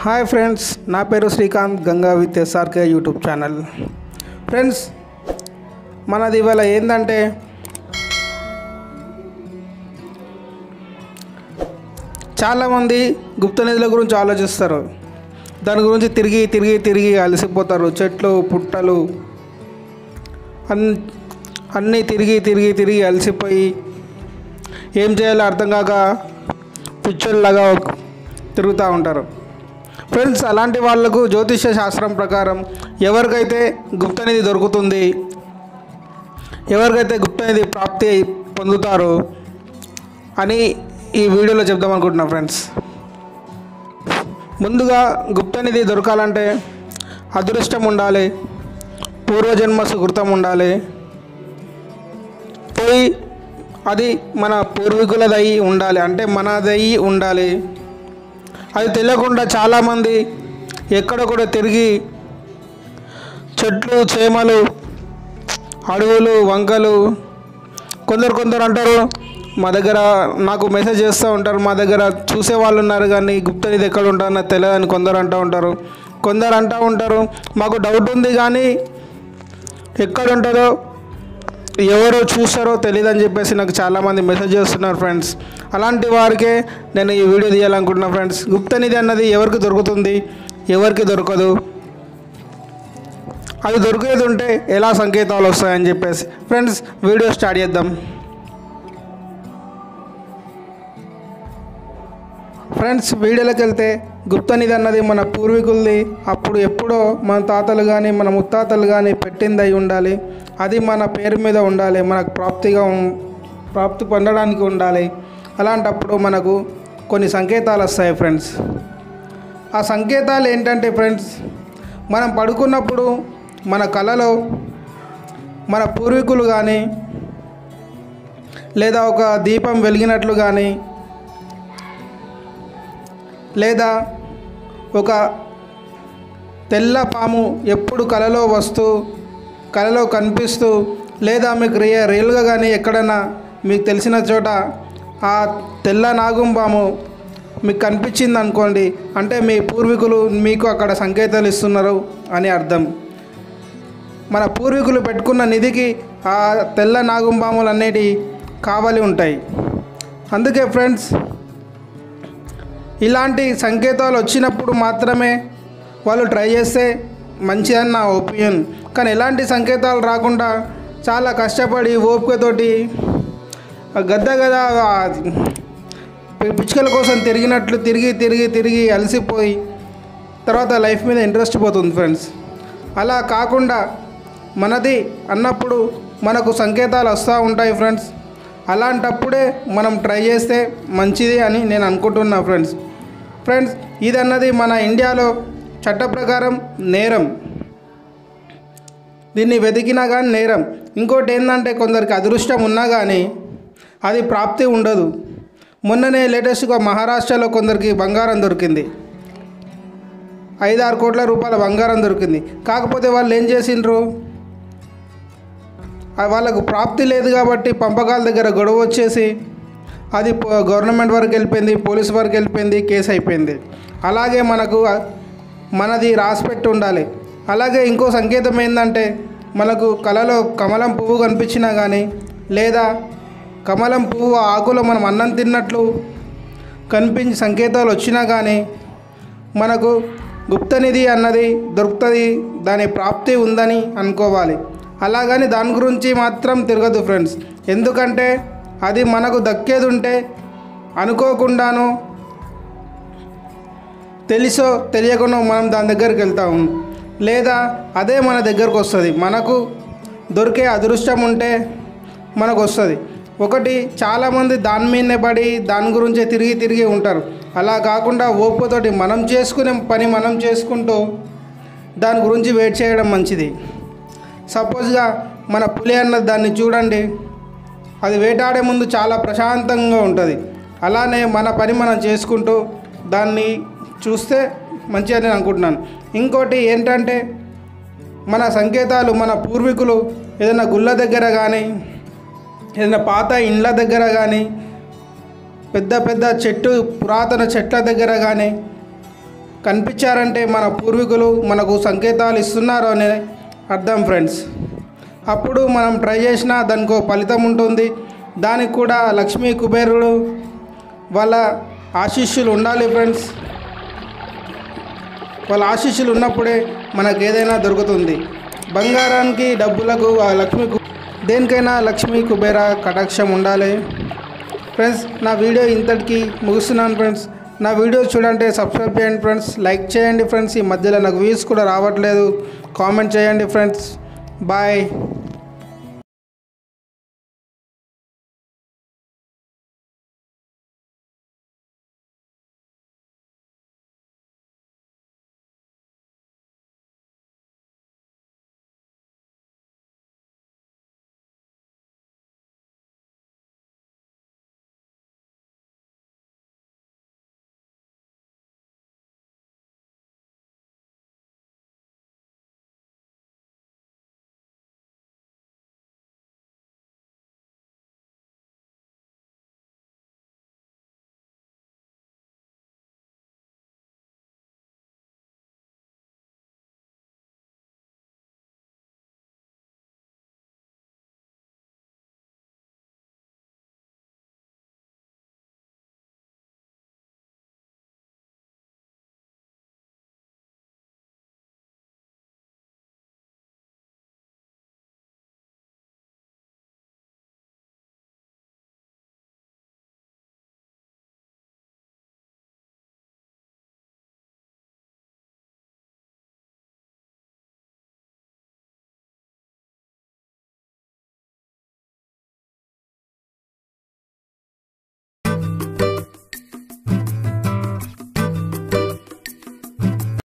hi friends నా పేరు Srikanth Ganga with SRK YouTube channel friends మనది ఇవాళ ఏంటంటే చాలామంది గుప్త నిధుల గురించి ఆలోచిస్తారు దాని గురించి తిరిగి తిరిగి తిరిగి అలసిపోతారు చెట్లు పుట్టలు అన్ అన్నీ తిరిగి తిరిగి తిరిగి అలసిపోయి ఏం చేయాలో అర్థం కాక పిచ్చోళ్ళలాగా తిరుగుతూ ఉంటారు ఫ్రెండ్స్ అలాంటి వాళ్ళకు జ్యోతిష్య శాస్త్రం ప్రకారం ఎవరికైతే గుప్తనిధి దొరుకుతుంది ఎవరికైతే గుప్తనిధి ప్రాప్తి పొందుతారో అని ఈ వీడియోలో చెప్దాం అనుకుంటున్నాం ఫ్రెండ్స్ ముందుగా గుప్తనిధి దొరకాలంటే అదృష్టం ఉండాలి పూర్వజన్మ సుకృతం ఉండాలి పోయి అది మన పూర్వీకులదై ఉండాలి అంటే మనదై ఉండాలి అది తెలియకుండా చాలామంది ఎక్కడ కూడా తిరిగి చెట్లు చేమలు అడవులు వంకలు కొందరు కొందరు అంటారు మా దగ్గర నాకు మెసేజ్ చేస్తూ ఉంటారు మా దగ్గర చూసే వాళ్ళు ఉన్నారు కానీ గుప్తనిధి ఎక్కడ ఉంటారో నాకు తెలియదని కొందరు అంటూ ఉంటారు కొందరు అంటూ ఉంటారు మాకు డౌట్ ఉంది కానీ ఎక్కడ ఉంటుందో ఎవరో చూస్తారో తెలియదని చెప్పేసి నాకు చాలామంది మెసేజ్ చేస్తున్నారు ఫ్రెండ్స్ అలాంటి వారికే నేను ఈ వీడియో తీయాలనుకుంటున్నా ఫ్రెండ్స్ గుప్తనిధి అన్నది ఎవరికి దొరుకుతుంది ఎవరికి దొరకదు అది దొరికేది ఉంటే ఎలా సంకేతాలు వస్తాయని చెప్పేసి ఫ్రెండ్స్ వీడియో స్టార్ట్ చేద్దాం ఫ్రెండ్స్ వీడియోలోకి వెళ్తే గుప్తనిధి అన్నది మన పూర్వీకులది అప్పుడు ఎప్పుడో మన తాతలు కానీ మన ముత్తాతలు కానీ పెట్టింది అయి ఉండాలి అది మన పేరు మీద ఉండాలి మనకు ప్రాప్తిగా ఉం- ప్రాప్తి పొందడానికి ఉండాలి అలాంటప్పుడు మనకు కొన్ని సంకేతాలు వస్తాయి ఫ్రెండ్స్ ఆ సంకేతాలు ఏంటంటే ఫ్రెండ్స్ మనం పడుకున్నప్పుడు మన కళలో మన పూర్వీకులు కానీ లేదా ఒక దీపం వెలిగినట్లు కానీ లేదా ఒక తెల్ల పాము ఎప్పుడు కలలో వస్తూ కలలో కనిపిస్తూ లేదా మీకు రియ రియల్గా కానీ ఎక్కడైనా మీకు తెలిసిన చోట ఆ తెల్ల నాగం పాము మీకు కనిపించింది అనుకోండి అంటే మీ పూర్వీకులు మీకు అక్కడ సంకేతాలు ఇస్తున్నారు అని అర్థం మన పూర్వీకులు పెట్టుకున్న నిధికి ఆ తెల్ల నాగుంబాములు అనేటివి కావాలి ఉంటాయి అందుకే ఫ్రెండ్స్ ఇలాంటి సంకేతాలు వచ్చినప్పుడు మాత్రమే వాళ్ళు ట్రై చేస్తే మంచిదని నా ఒపీనియన్ కానీ ఎలాంటి సంకేతాలు రాకుండా చాలా కష్టపడి ఓపికతోటి ఆ గద్ద గద ఆ పి- పిచ్చుకల కోసం తిరిగినట్లు తిరిగి తిరిగి తిరిగి అలసిపోయి తర్వాత లైఫ్ మీద ఇంట్రెస్ట్ పోతుంది ఫ్రెండ్స్ అలా కాకుండా మనది అన్నప్పుడు మనకు సంకేతాలు వస్తూ ఉంటాయి ఫ్రెండ్స్ అలాంటప్పుడే మనం ట్రై చేస్తే మంచిది అని నేను అనుకుంటున్నా ఫ్రెండ్స్ ఫ్రెండ్స్ ఇది అన్నది మన ఇండియాలో చట్ట ప్రకారం నేరం దీన్ని వెతికినా కానీ నేరం ఇంకోటి ఏంటంటే కొందరికి అదృష్టం ఉన్నా కానీ అది ప్రాప్తి ఉండదు మొన్ననే లేటెస్ట్గా మహారాష్ట్రలో కొందరికి బంగారం దొరికింది ఐదారు కోట్ల రూపాయల బంగారం దొరికింది కాకపోతే వాళ్ళు ఏం చేసిండ్రు ఆ వాళ్ళకు ప్రాప్తి లేదు కాబట్టి పంపకాల దగ్గర గొడవ వచ్చేసి అది పో- గవర్నమెంట్ వరకు వెళ్ళిపోయింది పోలీస్ వరకు వెళ్ళిపోయింది కేసు అయిపోయింది అలాగే మనకు ఆ- మనది రాసిపెట్టి ఉండాలి అలాగే ఇంకో సంకేతం ఏంటంటే మనకు కళలో కమలం పువ్వు కనిపించినా కానీ లేదా కమలం పువ్వు ఆకులో మనం అన్నం తిన్నట్లు కనిపించి సంకేతాలు వచ్చినా కానీ మనకు గుప్తనిధి అన్నది దొరుకుతుంది దాని ప్రాప్తి ఉందని అనుకోవాలి అలాగని దాని గురించి మాత్రం తిరగదు ఫ్రెండ్స్ ఎందుకంటే అది మనకు దక్కేది ఉంటే అనుకోకుండాను తెలుసో తెలియకుండా మనం దాని దగ్గరికి వెళ్తాము లేదా అదే మన దగ్గరకు వస్తుంది మనకు దొరికే అదృష్టం ఉంటే మనకు వస్తుంది ఒకటి చాలామంది దాని మీదనే పడి దాని గురించే తిరిగి తిరిగి ఉంటారు అలా కాకుండా ఓపికతోటి మనం చేసుకునే పని మనం చేసుకుంటూ దాని గురించి వెయిట్ చేయడం మంచిది సపోజ్గా మన పులి అన్న దాన్ని చూడండి అది వేటాడే ముందు చాలా ప్రశాంతంగా ఉంటుంది అలానే మన పని మనం చేసుకుంటూ దాన్ని చూస్తే మంచిగా నేను అనుకుంటున్నాను ఇంకోటి ఏంటంటే మన సంకేతాలు మన పూర్వీకులు ఏదైనా గుళ్ళ దగ్గర కానీ ఏదైనా పాత ఇండ్ల దగ్గర కానీ పెద్ద పెద్ద చెట్టు పురాతన చెట్ల దగ్గర కానీ కనిపించారంటే మన పూర్వీకులు మనకు సంకేతాలు ఇస్తున్నారు అనే అర్థం ఫ్రెండ్స్ అప్పుడు మనం ట్రై చేసినా దానికి ఫలితం ఉంటుంది దానికి కూడా లక్ష్మీ కుబేరుడు వాళ్ళ ఆశీస్సులు ఉండాలి ఫ్రెండ్స్ వాళ్ళ ఆశీస్సులు ఉన్నప్పుడే మనకు ఏదైనా దొరుకుతుంది బంగారానికి డబ్బులకు ఆ లక్ష్మీ కు- దేనికైనా లక్ష్మీ కుబేర కటాక్షం ఉండాలి ఫ్రెండ్స్ నా వీడియో ఇంతటికి ముగిస్తున్నాను ఫ్రెండ్స్ నా వీడియో చూడంటే సబ్స్క్రైబ్ చేయండి ఫ్రెండ్స్ లైక్ చేయండి ఫ్రెండ్స్ ఈ మధ్యలో నాకు వ్యూస్ కూడా రావట్లేదు కామెంట్ చేయండి ఫ్రెండ్స్ బాయ్